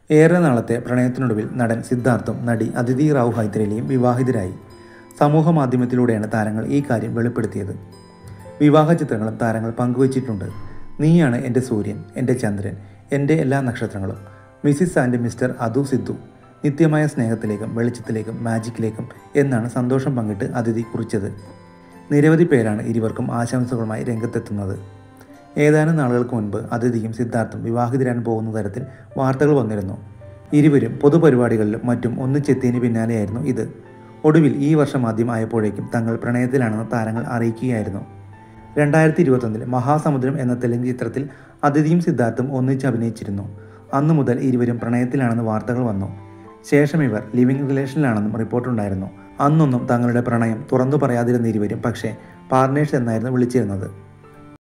ഏറെ നാളത്തെ പ്രണയത്തിനൊടുവിൽ നടൻ സിദ്ധാർത്ഥും നടി അതിഥി റാവു ഹൈദരലിയും വിവാഹിതരായി സമൂഹ മാധ്യമത്തിലൂടെയാണ് താരങ്ങൾ ഈ കാര്യം വെളിപ്പെടുത്തിയത് വിവാഹ ചിത്രങ്ങളും താരങ്ങൾ പങ്കുവച്ചിട്ടുണ്ട് നീയാണ് എൻ്റെ സൂര്യൻ എൻ്റെ ചന്ദ്രൻ എൻ്റെ എല്ലാ നക്ഷത്രങ്ങളും മിസിസ് ആൻഡ് മിസ്റ്റർ അതു സിദ്ധു നിത്യമായ സ്നേഹത്തിലേക്കും വെളിച്ചത്തിലേക്കും മാജിക്കിലേക്കും എന്നാണ് സന്തോഷം പങ്കിട്ട് അതിഥി കുറിച്ചത് നിരവധി പേരാണ് ഇരുവർക്കും ആശംസകളുമായി രംഗത്തെത്തുന്നത് ഏതാനും നാളുകൾക്ക് മുൻപ് അതിഥിയും സിദ്ധാർത്ഥും വിവാഹിതരാൻ പോകുന്ന തരത്തിൽ വാർത്തകൾ വന്നിരുന്നു ഇരുവരും പൊതുപരിപാടികളിലും മറ്റും ഒന്നിച്ചെത്തിയതിന് പിന്നാലെയായിരുന്നു ഇത് ഒടുവിൽ ഈ വർഷം ആദ്യം ആയപ്പോഴേക്കും തങ്ങൾ പ്രണയത്തിലാണെന്ന് താരങ്ങൾ അറിയിക്കുകയായിരുന്നു രണ്ടായിരത്തി ഇരുപത്തൊന്നിൽ മഹാസമുദ്രം എന്ന തെലുങ്ക് ചിത്രത്തിൽ അതിഥിയും സിദ്ധാർത്ഥും ഒന്നിച്ച് അഭിനയിച്ചിരുന്നു അന്നു മുതൽ ഇരുവരും പ്രണയത്തിലാണെന്ന് വാർത്തകൾ വന്നു ശേഷം ഇവർ ലിവിംഗ് റിലേഷനിലാണെന്നും റിപ്പോർട്ടുണ്ടായിരുന്നു അന്നൊന്നും തങ്ങളുടെ പ്രണയം തുറന്നു പറയാതിരുന്ന ഇരുവരും പക്ഷേ പാർട്ട്നേഴ്സ് എന്നായിരുന്നു വിളിച്ചിരുന്നത്